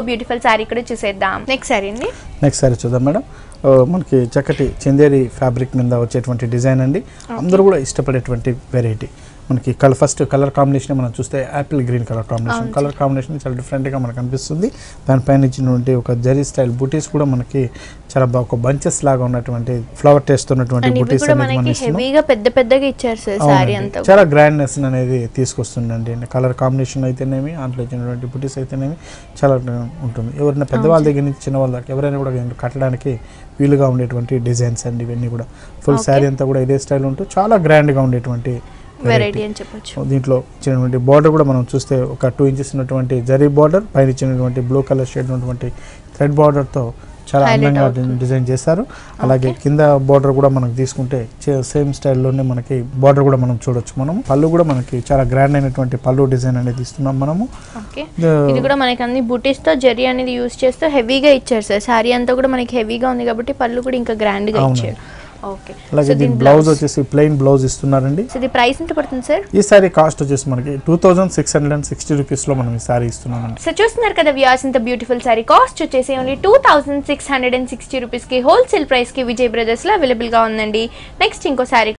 Beautiful sari కూడా చూసేద్దాం next sari అండి నెక్స్ట్ సారీ చూద్దాం మేడం ఆ, మనకి చక్కటి చందేరి ఫ్యాబ్రిక్ మీద వచ్చేటువంటి డిజైన్ అండి అందరూ కూడా ఇష్టపడేటువంటి వెరైటీ మనకి కలర్ ఫస్ట్ కలర్ కాంబినేషన్ మనం చూస్తే యాపిల్ గ్రీన్ కలర్ కాంబినేషన్ అవును కలర్ కాంబినేషన్ చాలా డిఫరెంట్గా మనకు అనిపిస్తుంది దానిపైన ఇచ్చినటువంటి ఒక జరీ స్టైల్ బూటీస్ కూడా మనకి చాలా బాగా ఒక బంచెస్ లాగా ఉన్నటువంటి ఫ్లవర్ టేస్ట్ ఉన్నటువంటి అండ్ ఇవి బూటీస్ కూడా అనేది మనం మనకి ఇస్తున్నాం. హెవీగా పెద్ద పెద్దగా ఇచ్చారు సార్ శారీ అవునండి. అంతా కూడా. చాలా గ్రాండ్నెస్ అనేది తీసుకొస్తుందండి కలర్ కాంబినేషన్ అయితేనేమి దాంట్లో ఇచ్చినటువంటి బుటీస్ అయితేనేమి చాలా ఉంటుంది ఎవరైనా పెద్దవాళ్ళ దగ్గర నుంచి చిన్న వాళ్ళ దాకా ఎవరైనా కూడా దీంట్లో కట్టడానికి వీలుగా ఉండేటువంటి డిజైన్స్ అండి ఇవన్నీ కూడా ఫుల్ Okay. శారీ అంతా కూడా ఇదే స్టైల్ ఉంటూ చాలా గ్రాండ్గా ఉండేటువంటి వెరైటీ variety. అని చెప్పొచ్చు దీంట్లో ఇచ్చినటువంటి బార్డర్ కూడా మనం చూస్తే ఒక టూ ఇంచెస్ ఉన్నటువంటి జరీ బార్డర్ పైన ఇచ్చినటువంటి బ్లూ కలర్ షేడ్ ఉన్నటువంటి థ్రెడ్ బార్డర్తో చాలా Highlight అందంగా అవుతుంది. డిజైన్ చేశారు అలాగే Okay. కింద బార్డర్ కూడా మనం తీసుకుంటే సేమ్ స్టైల్లోనే మనకి బార్డర్ కూడా మనం చూడొచ్చు మనం పళ్ళు కూడా మనకి చాలా గ్రాండ్ అయినటువంటి పళ్ళు డిజైన్ అనేది ఇస్తున్నాం మనము ఓకే The- ఇది కూడా మనకి అన్ని బుటీస్ తో జరీ అనేది యూస్ చేస్తూ హెవీగా ఇచ్చారు సార్ శారీ అంతా కూడా మనకి హెవీగా ఉంది కాబట్టి పళ్ళు కూడా ఇంకా గ్రాండ్ గా అవును. ఇచ్చారు ఓకే అలాగే సో దీని దీని బ్లౌజ్ బ్లౌజ్ వచ్చేసి ప్లెయిన్ బ్లౌజ్ ఇస్తున్నారండి సో ఇది ప్రైస్ ఎంత పడుతుంది సార్ ఈ సారీ కాస్ట్ వచ్చేసి మనకి two thousand six hundred and sixty రూపీస్లో మనం ఈ సారీ ఇస్తున్నామండి సో చూస్తున్నారు కదా వ్యాస్ ఇంత బ్యూటిఫుల్ సారీ కాస్ట్ వచ్చేసి only two thousand six hundred and sixty రూపీస్కి హోల్సేల్ ప్రైస్కి విజయ్ బ్రదర్స్లో అవైలబుల్గా ఉందండి నెక్స్ట్ ఇంకో సారీ